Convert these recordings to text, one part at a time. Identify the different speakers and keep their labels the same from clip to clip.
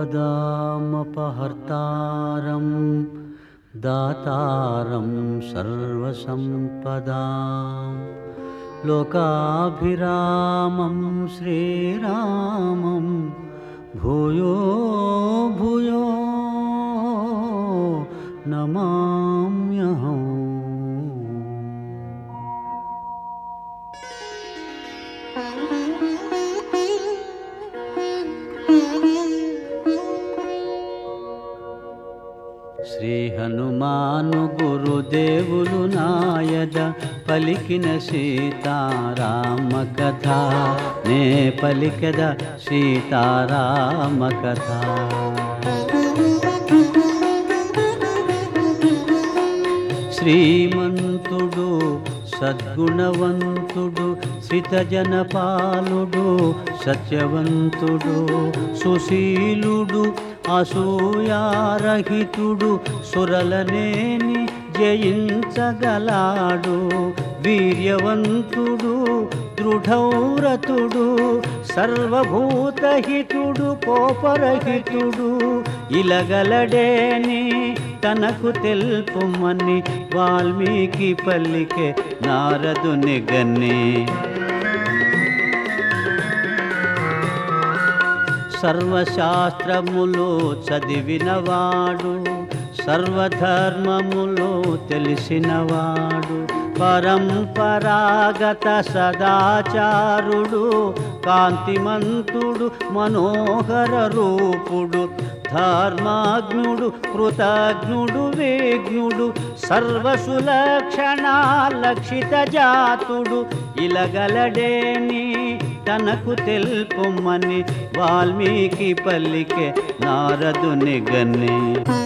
Speaker 1: आपदामपहर्तारं दातारं सर्वसम्पदां लोकाभिरामं श्रीरामं भूयो भूयो नमाम्यहम् శ్రీ హనుమాను గురుదేవులు నాయద పలికిన సీతారామ కథ నే పలికద సీతారామ కథ శ్రీమంతుడు సద్గుణవంతుడు శ్రితజనపాలుడు సత్యవంతుడు సుశీలుడు అసూయారహితుడు సురలనేని జయించగలాడు వీర్యవంతుడు దృఢౌరతుడు సర్వభూతహితుడు కోపరహితుడు ఇలగలడేని తనకు తెలుపుమని వాల్మీకి పల్లికే నారదుని గన్ని సర్వశాస్త్రములు చదివినవాడు సర్వధర్మములు తెలిసినవాడు పరంపరాగత సదాచారుడు కాంతిమంతుడు మనోహర రూపుడు ధర్మాజ్ఞుడు కృతజ్ఞుడు వేజ్ఞుడు సర్వసులక్షణ లక్షిత జాతుడు ఇలగలడేని తనకు తెలుపుమని వాల్మీకి పల్లికే నారదుని గన్ని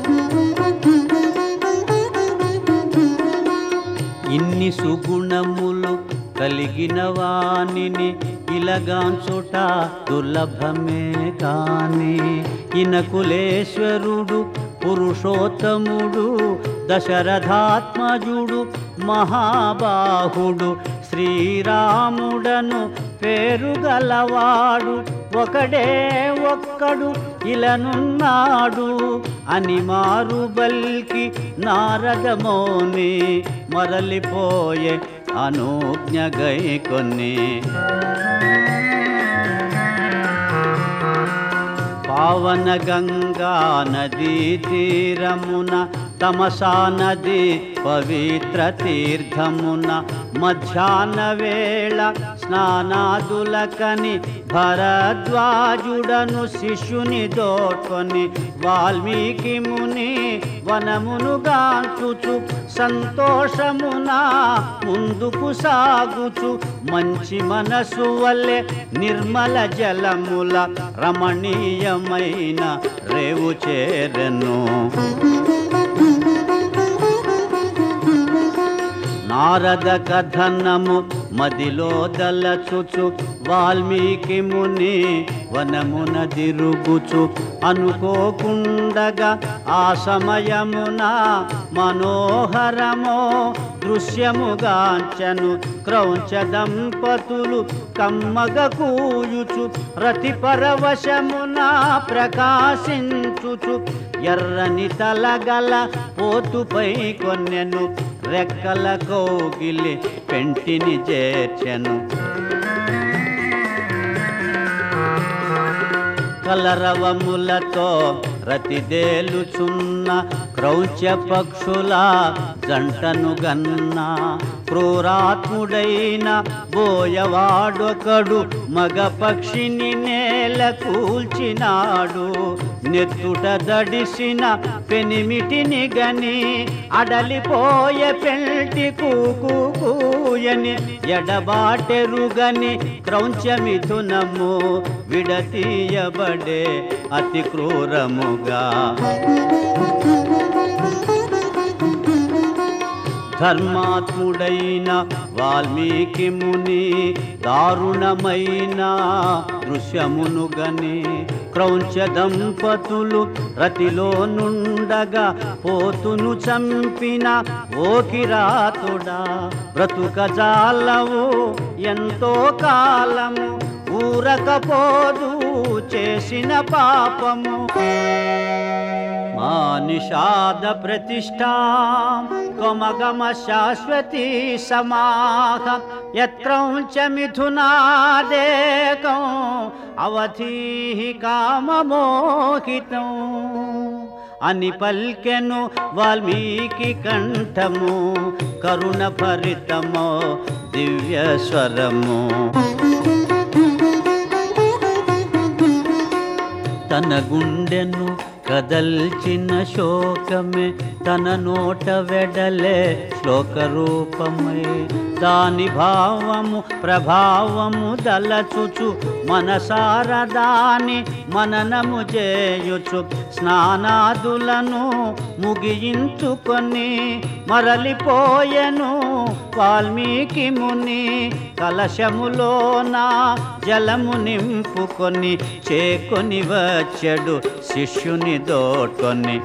Speaker 1: ఇన్ని సుగుణములు కలిగిన వానిని ఇలగాంచుట దుర్లభమే కాని ఇనకులేశ్వరుడు పురుషోత్తముడు దశరథాత్మజుడు మహాబాహుడు శ్రీరాముడను పేరుగలవాడు ఒకడే ఒక్కడు ఇలనున్నాడు అని మారు బల్కి నారదమోని మరలిపోయే అనుజ్ఞగై కొన్ని పావన గంగా నదీ తీరమున తమసా నది పవిత్ర తీర్థమున మధ్యాహ్న వేళ స్నానాదులకని భరద్వాజుడను శిష్యుని దోడ్కొని వాల్మీకి ముని వనమును గాంచుచు సంతోషమున ముందుకు సాగుచు మంచి మనసు వల్లే నిర్మల జలముల రమణీయమైన రేవు చేరెను నారద కథనము మదిలో దలచుచు వాల్మీకి ముని వనమున దిరుగుచు అనుకోకుండగా ఆ సమయమున మనోహరమో దృశ్యముగాంచను క్రౌంచ దంపతులు కమ్మగ కూయుచు రతి పరవశమున ప్రకాశించుచు ఎర్రని తలగల పోతుపై కొన్నెను రెక్కల కోగిలి పెంటిని చేర్చెను కలరవములతో రతిదేలుచున్న క్రౌచ పక్షుల జంటను గన్న క్రూరాత్ముడైన బోయవాడొకడు మగ పక్షిని నేల కూల్చినాడు నెత్తుట దడిసిన పెనిమిటిని గని అడలిపోయే పెంటి కూయని ఎడబాటెరుగని క్రౌంచ మిథునము విడతీయబడే అతి క్రూరముగా ధర్మాత్ముడైన వాల్మీకి ముని దారుణమైన దృశ్యమును గని క్రౌంచ దంపతులు రతిలో నుండగా పోతును చంపిన ఓకిరాతుడా బ్రతుక జాలవు ఎంతో కాలము ఊరకపోదు చేసిన పాపము మా నిషాద ప్రతిష్టా త్వమగమ శాశ్వతీ సమాహ యత్రౌంచ మిథునాదేకం అవధీ కామమోహితం అని పల్కెను వాల్మీకి కంఠము కరుణ భరితమో దివ్య స్వరము తన గుండెను కదల్చిన శోకమే తన నోట వెడలే శ్లోక రూపమై దాని భావము ప్రభావము దలచుచు మనసార దాని మననము చేయుచు స్నానాదులను ముగించుకొని మరలిపోయెను వాల్మీకి ముని కలశములోన జలము నింపుకొని చేకొని వచ్చడు శిష్యుని దోట్కొని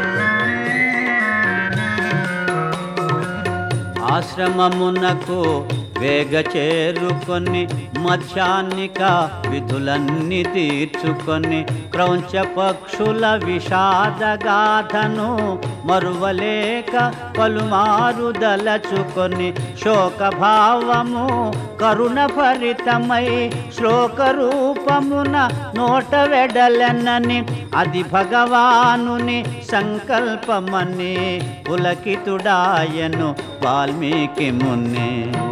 Speaker 1: ఆశ్రమమునకు వేగ చేరుకొని మధ్యాహ్నిక విధులన్నీ తీర్చుకొని క్రౌంచ పక్షుల విషాదగాథను మరువలేక పలుమారు దలచుకొని శోకభావము కరుణ భరితమై శ్లోక రూపమున నోట వెడలెనని అది భగవానుని సంకల్పమని పులకితుడాయను వాల్మీకి మున్నే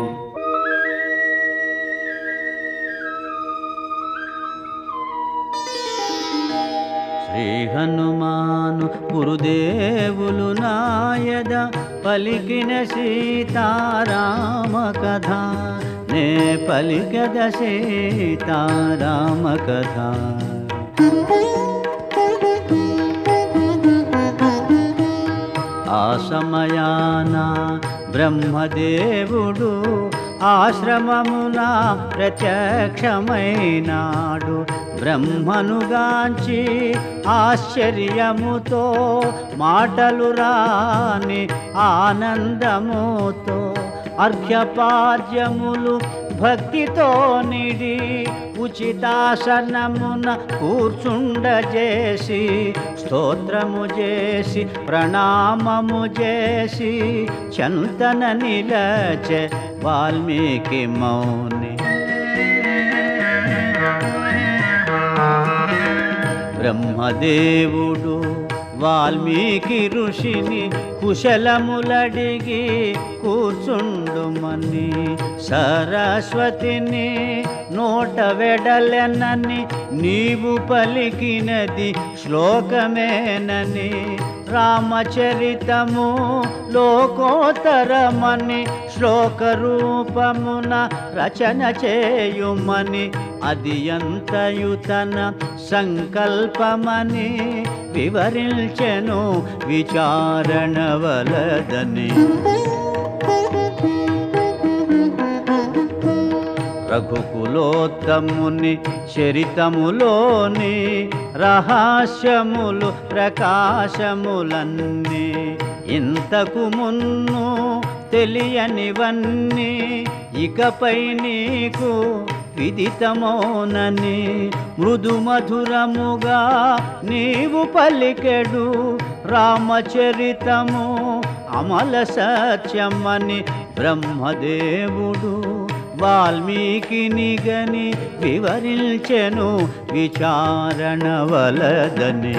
Speaker 1: శ్రీ హనుమాను గురుదేవులు నాయద పలికిన సీతారామ కథ నే పలికద సీతారామ కథ ఆ సమయాన బ్రహ్మదేవుడు ఆశ్రమమున ప్రత్యక్షమైనాడు బ్రహ్మనుగాంచి ఆశ్చర్యముతో మాటలు రాని ఆనందముతో అర్ఘ్యపాద్యములు భక్తితో నిడి ఉచితాసనమున కూర్చుండజేసి స్తోత్రము చేసి ప్రణామము చేసి చంతన నిలచే వాల్మీకి మౌని బ్రహ్మదేవుడు వాల్మీకి ఋషిని కుశలములడిగి కూర్చుండుమని సరస్వతిని నోట వెడలెనని నీవు పలికినది శ్లోకమేనని రామచరితము లోకోత్తరమని శ్లోక రూపమున రచన చేయుమని అది ఎంతయు తన సంకల్పమని వివరించెను విచారణ వలదని రఘుకులోత్తముని చరితములోని రహస్యములు ప్రకాశములన్నీ ఇంతకు మున్ను తెలియనివన్నీ ఇకపై నీకు విదితమోనని మృదు మధురముగా నీవు పలికెడు రామచరితము అమల సత్యమని బ్రహ్మదేవుడు వాల్మీకిని గని వివరించెను విచారణ వలదని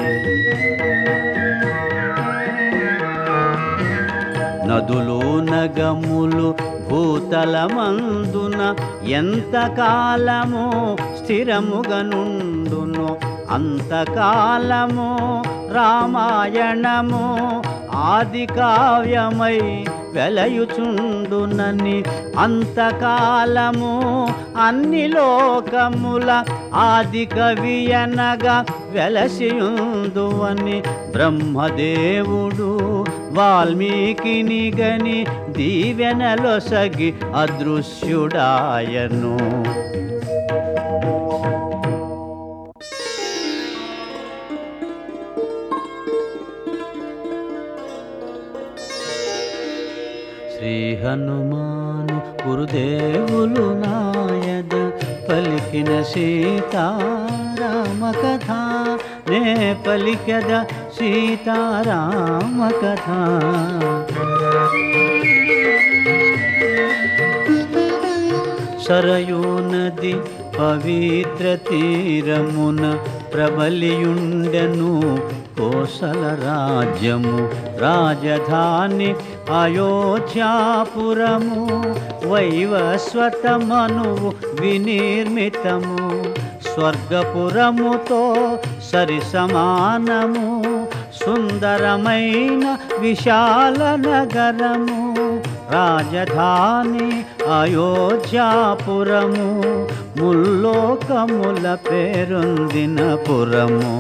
Speaker 1: నదులు నగములు భూతలమందున ఎంతకాలము స్థిరముగనుండును అంతకాలము రామాయణము ఆది కావ్యమై వెలయుచుండునని అంతకాలము అన్ని లోకముల ఆది కవియనగా వెలసియుందువని బ్రహ్మదేవుడు వాల్మీకిని గని దీవెనలొసగి అదృశ్యుడాయను శ్రీ హనుమాను గురుదేవులు నాయద పలికిన సీతారామ సీతారామ కథ నే పలికద సీతారామ కథ సరయూ నది పవిత్ర తీరమున ప్రబలియుండెను కోసల రాజ్యము రాజధాని అయోధ్యాపురము వైవస్వతమనువు వినిర్మితము స్వర్గపురముతో సరి సమానము సుందరమైన విశాల నగరము రాజధాని అయోధ్యాపురము ముల్లోకముల పేరొందిన పురము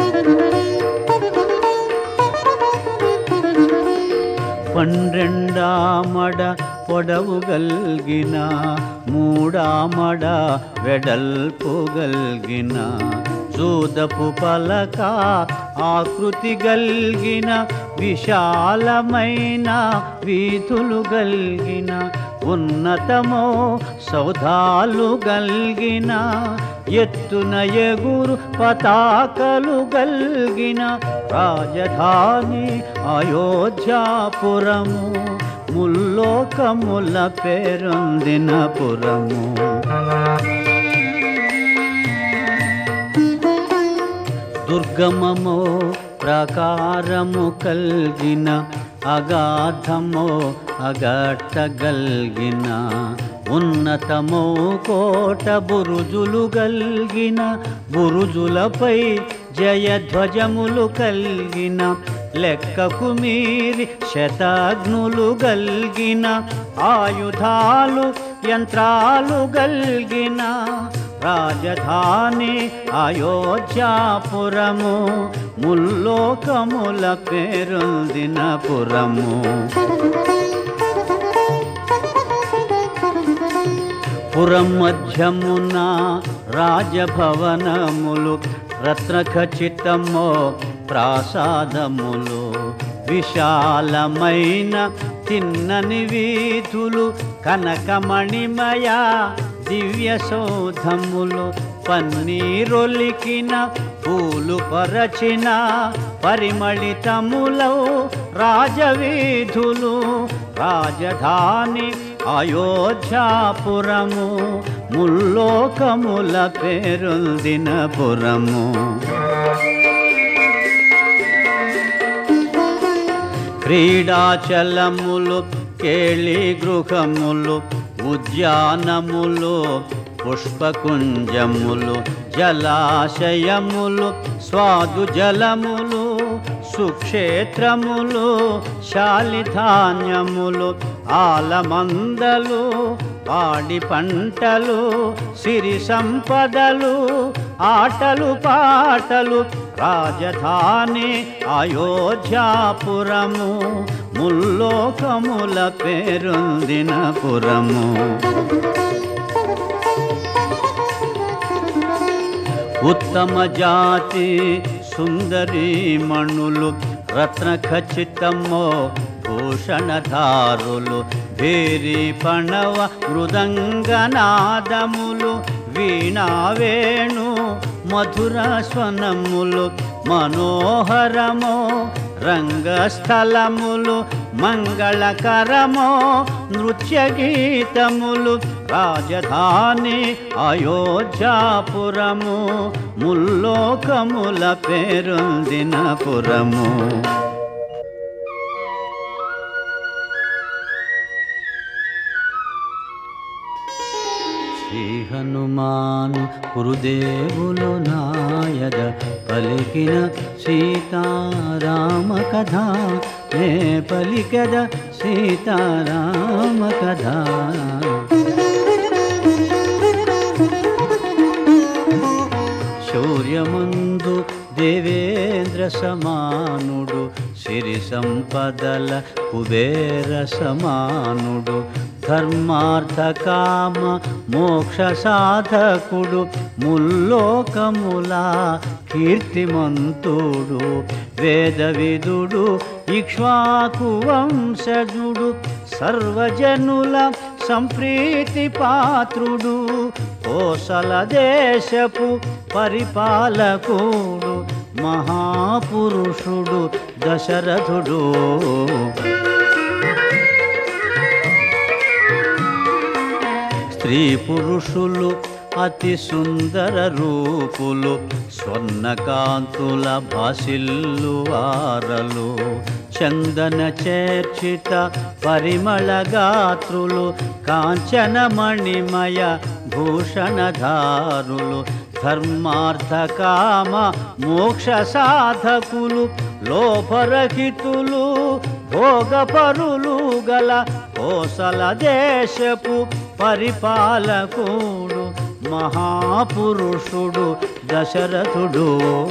Speaker 1: పన్నెండామడ పొడవు గల్గిన మూడామడ వెడల్పు గల్గిన జూదపు పలక ఆకృతి గల్గిన విశాలమైన వీధులు గల్గిన ఉన్నతమో సౌధాలు గల్గిన ఎత్తున ఎగురు పతాకలు గల్గిన రాజధాని అయోధ్యాపురము ముల్లోకముల పేరొందిన పురము దుర్గమమో ప్రకారము కల్గిన అగాధమో అగట్టగల్గిన ఉన్నతమో కోట బురుజులు గల్గిన బురుజులపై జయధ్వజములు కల్గిన లెక్కకు మీరి శతాగ్నులు గల్గిన ఆయుధాలు యంత్రాలు గల్గిన రాజధాని అయోధ్యాపురము ముల్లోకముల పేరొందిన పురము పురం మధ్యమున రాజభవనములు రత్నఖచితమో ప్రాసాదములు విశాలమైన తిన్నని వీధులు కనకమణిమయ దివ్య సౌధములు పన్నీరొలికిన పూలు పరచిన పరిమళితములౌ రాజవీధులు రాజధాని అయోధ్యాపురము ముల్లోకముల పేరొందిన పురము క్రీడాచలములు కేళి గృహములు ఉద్యానములు పుష్పకుంజములు జలాశయములు స్వాదు జలములు సుక్షేత్రములు శాలిధాన్యములు ఆలమందలు పాడి పంటలు సిరి సంపదలు ఆటలు పాటలు రాజధాని అయోధ్యాపురము ముల్లోకముల పేరొందిన పురము ఉత్తమ జాతి సుందరీమణులు రత్న ఖచ్చితమో భూషణధారులు భేరి పణవ మృదంగనాదములు వీణావేణు మధుర స్వనములు మనోహరమో రంగస్థలములు మంగళకరమో నృత్య గీతములు రాజధాని అయోధ్యాపురము ముల్లోకముల పేరొందిన పురము శ్రీ హనుమాను గురుదేవులు నాయద పలికిన సీతారామ కథ నే పలికద సీతారామ కథ శౌర్యమందు దేవేంద్ర సమానుడు సిరి సంపదల కుబేర సమానుడు ధర్మార్థ కామ మోక్ష సాధకుడు ముల్లోకముల కీర్తిమంతుడు వేద విదుడు ఇక్ష్వాకు వంశజుడు సర్వజనుల సంప్రీతి పాత్రుడు కోసల దేశపు పరిపాలకుడు మహాపురుషుడు దశరథుడు స్త్రీ పురుషులు అతి సుందర రూపులు స్వర్ణకాంతుల భాసిల్లు వారలు చందన చేర్చిత పరిమళ గాత్రులు కాంచన మణిమయ భూషణధారులు ధర్మార్థ కామ మోక్ష సాధకులు లోపరహితులు భోగపరులు గల కోసల దేశపు పరిపాలకుడు మహాపురుషుడు దశరథుడు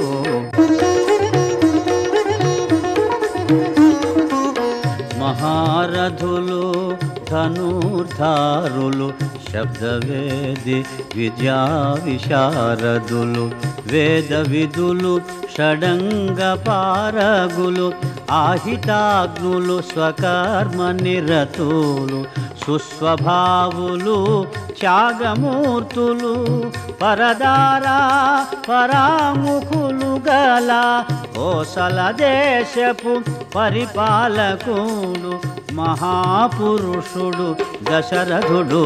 Speaker 1: మహారథులు ధనుర్ధారులు శబ్దవేది విద్యా విశారదులు వేద విధులు షడంగ పారగులు ఆహితాగ్నులు స్వకర్మ నిరతులు సుస్వభావులు త్యాగమూర్తులు పరదారా పరాముఖులు గల కోసల దేశపు పరిపాలకుడు మహాపురుషుడు దశరథుడు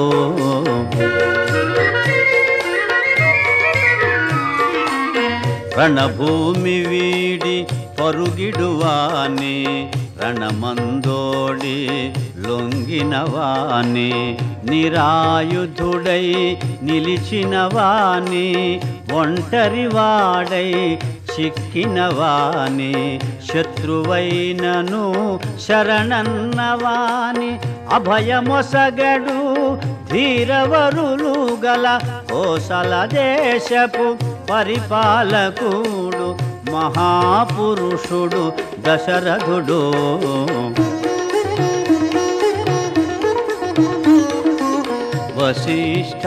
Speaker 1: రణభూమి వీడి పరుగిడువాని రణమందోడి లొంగినవాని నిరాయుధుడై నిలిచినవాని ఒంటరివాడై చిక్కినవాని శత్రువైనను శరణన్నవాని అభయమొసగడు ధీరవరులు గల కోసల దేశపు పరిపాలకుడు మహాపురుషుడు దశరథుడు వశిష్ఠ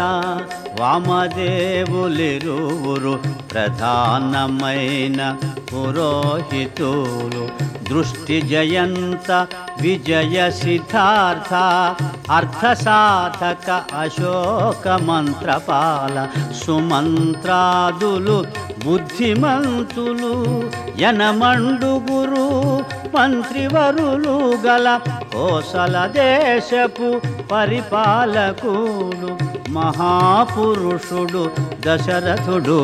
Speaker 1: వామదేవులిరువురు ప్రధానమైన పురోహితులు దృష్టి జయంత విజయ సిద్ధార్థ అర్థ సాధక అశోక మంత్రపాల సుమంత్రాదులు బుద్ధిమంతులు యనమండుగురు మంత్రివరులు గల కోసల దేశపు పరిపాలకుడు మహాపురుషుడు దశరథుడు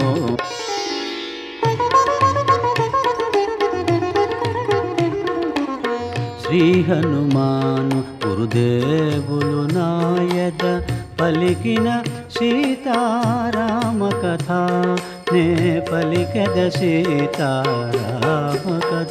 Speaker 1: శ్రీ హనుమాను గురుదేవులు నాయద పలికిన సీతారామ కథ నే పలికద సీతారామ కథ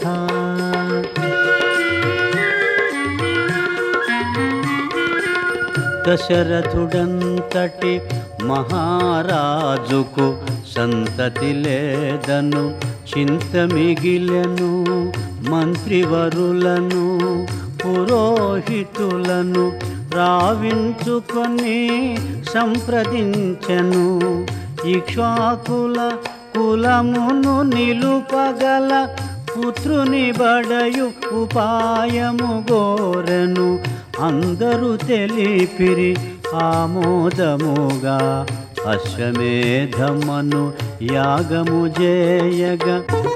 Speaker 1: దశరథుడంతటి మహారాజుకు సంతతి లేదను చింత మిగిలెను మంత్రివరులను పురోహితులను రావించుకొని సంప్రదించెను ఇక్ష్వాకుల కులమును నిలుపగల పుత్రుని బడయు ఉపాయము గోరెను అందరూ తెలిపిరి ఆమోదముగా అశ్వమేధమను యాగము చేయగా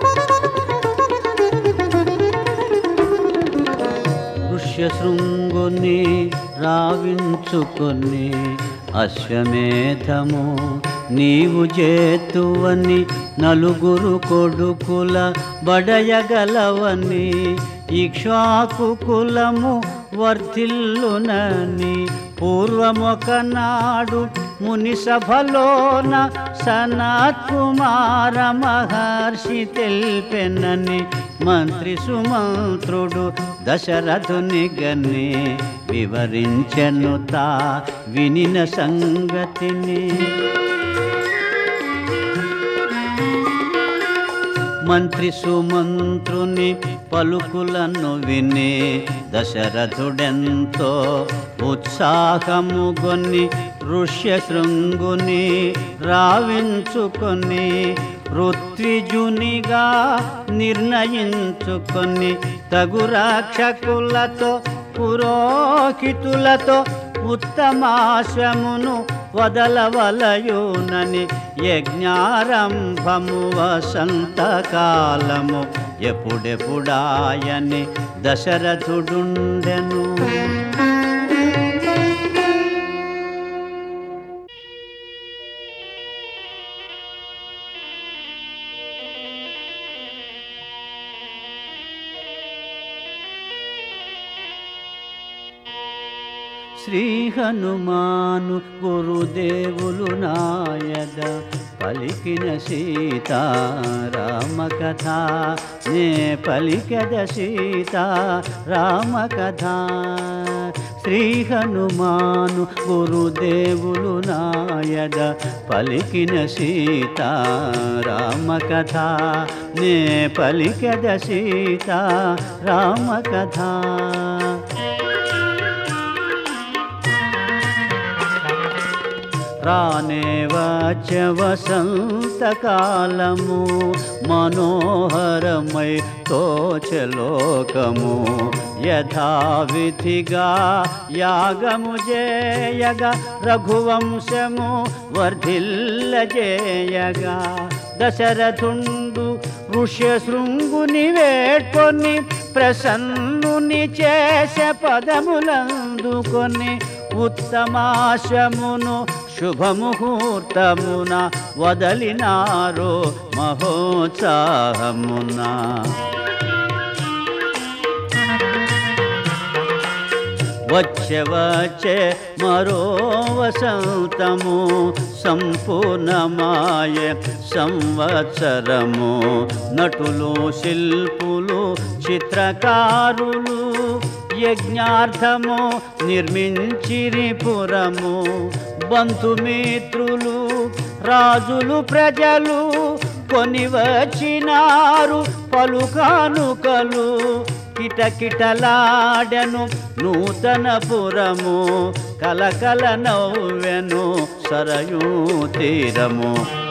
Speaker 1: ఋష్యశృంగుని రావించుకొని అశ్వమేధము నీవు చేతువని నలుగురు కొడుకుల బడయగలవని ఇక్ష్వాకు కులము వర్ధిల్లునని పూర్వమొకనాడు ముని సభలోన సనత్ కుమార మహర్షి తెల్పెనని మంత్రి సుమంత్రుడు దశరథుని గని వివరించెను తా వినిన సంగతిని మంత్రి సుమంత్రుని పలుకులను విని దశరథుడెంతో ఉత్సాహము గొని ఋష్యశృంగుని రావించుకొని పృథ్విజునిగా నిర్ణయించుకొని తగు రక్షకులతో పురోహితులతో ఉత్తమాశ్వమును వదలవలయునని యజ్ఞారంభము వసంతకాలము ఎప్పుడెప్పుడాయని దశరథుడుండెను శ్రీ హనుమాను గురుదేవులు నాయద పలికిన సీతారామ కథ నే పలికద సీతారామ కథ శ్రీ హనుమాను గురుదేవులు నాయద పలికిన సీతారామ కథ నే పలికద సీతారామ కథ రానే వచ్చ వసంతకాలము మనోహరమై తోచలోకము యథావిధిగా యాగము చేయగా రఘువంశము వర్ధిల్లజేయగా దశరథుండు ఋష్యశృంగుని వేట్కొని ప్రసన్నుని చేసే పదములందుకొని ఉత్తమాశమును శుభముహూర్తమున వదలినారో మహోత్సాహమున వచ్చే వచ్చే మరో వసంతము సంపూర్ణమాయ సంవత్సరము నటులు శిల్పులు చిత్రకారులు యజ్ఞార్థము నిర్మించిరి పురము బంధుమిత్రులు రాజులు ప్రజలు కొని వచ్చినారు పలు కానుకలు కిటకిటలాడెను నూతన పురము కలకల నవ్వెను సరయూ తీరము